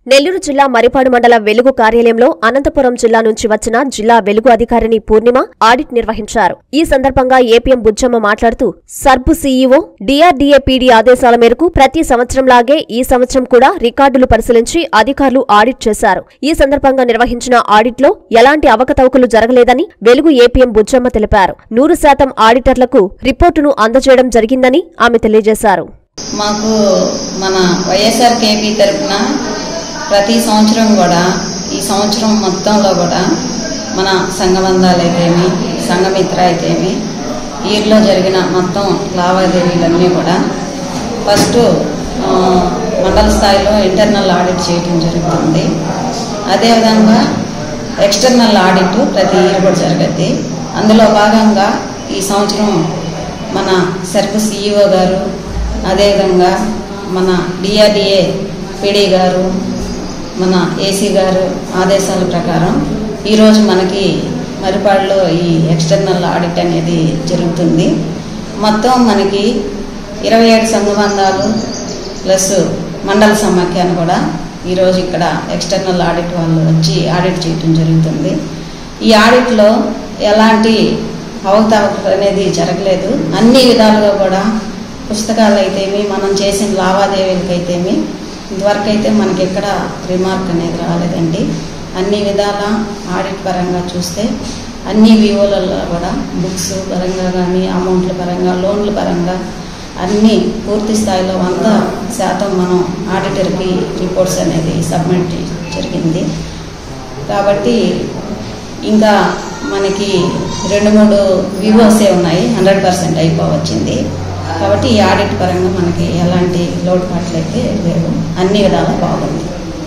నెల్లూరు జిల్లా మరిపాడు మండల వెలుగు కార్యాలయంలో అనంతపురం జిల్లా నుంచి వచ్చిన జిల్లా వెలుగు అధికారిని పూర్ణిమ ఆడిట్ నిర్వహించారు ఈ సందర్భంగా ఏపీఎం బుజ్జమ్మ మాట్లాడుతూ సర్బు సీఈఓ డిఆర్డీఏ పీడీ ఆదేశాల మేరకు ప్రతి సంవత్సరంలాగే ఈ సంవత్సరం కూడా రికార్డులు పరిశీలించి అధికారులు ఆడిట్ చేశారు ఈ సందర్భంగా నిర్వహించిన ఆడిట్లో ఎలాంటి అవకతవకలు జరగలేదని వెలుగు ఏపీఎం బుజ్జమ్మ తెలిపారు నూరు శాతం ఆడిటర్లకు రిపోర్టును అందజేయడం జరిగిందని ఆమె తెలియజేశారు మాకు మన వైఎస్ఆర్ కేపీ తరఫున ప్రతి సంవత్సరం కూడా ఈ సంవత్సరం మొత్తంలో కూడా మన సంఘబంధాలు అయితేమి సంఘమిత్ర అయితేమి ఈర్లో జరిగిన మొత్తం లావాదేవీలన్నీ కూడా ఫస్ట్ ఆ, మండల స్థాయిలో ఇంటర్నల్ ఆడిట్ చేయటం జరుగుతుంది అదేవిధంగా ఎక్స్టర్నల్ ఆడిట్ ప్రతి ఇయర్ కూడా జరుగుద్ది అందులో భాగంగా ఈ సంవత్సరం మన సర్పు సిఇఓ గారు అదేవిధంగా మన డిఆర్డిఏ పిడి గారు మన ఏసీ గారు ఆదేశాల ప్రకారం ఈరోజు మనకి మరిపాడులో ఈ ఎక్స్టర్నల్ ఆడిట్ అనేది జరుగుతుంది మొత్తం మనకి ఇరవై ఏడు సంఘబంధాలు ప్లస్ మండల సమాఖ్యాన్ని కూడా ఈరోజు ఇక్కడ ఎక్స్టర్నల్ ఆడిట్ వాళ్ళు వచ్చి ఆడిట్ చేయటం జరుగుతుంది ఈ ఆడిట్లో ఎలాంటి అవకతవకలు అనేది జరగలేదు అన్ని విధాలుగా కూడా పుస్తకాలు అయితేమి మనం చేసిన లావాదేవీలకైతేమి ఇంతవరకు అయితే మనకి ఎక్కడ రిమార్క్ అనేది రాలేదండి అన్ని విధాల ఆడిట్ పరంగా చూస్తే అన్ని వివోలలో కూడా బుక్స్ పరంగా కానీ అమౌంట్ల పరంగా లోన్ల పరంగా అన్ని పూర్తి స్థాయిలో వంద శాతం మనం ఆడిటర్కి రిపోర్ట్స్ అనేది సబ్మిట్ జరిగింది కాబట్టి ఇంకా మనకి రెండు మూడు వివోసే ఉన్నాయి హండ్రెడ్ పర్సెంట్ అయిపోవచ్చింది కాబట్టి ఈ ఆడిట్ పరంగా మనకి ఎలాంటి లోటుపాట్లు అయితే లేవు అన్ని విధాలా బాగుంది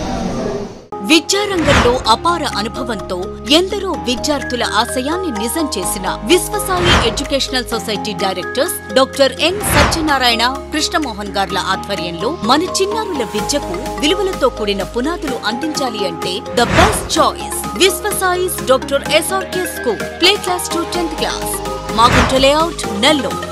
విద్యారంగంలో అపార అనుభవంతో ఎందరో విద్యార్థుల ఆశయాన్ని నిజం చేసిన Viswasai educational society directors doctor N Satyanarayana Krishnamohan గార్ల ఆధ్వర్యంలో మన చిన్నారుల విద్యకు విలువలతో కూడిన పునాదులు అందించాలి అంటే the best choice Viswasai's doctor SRK school play class to tenth class Magunta layout Nellore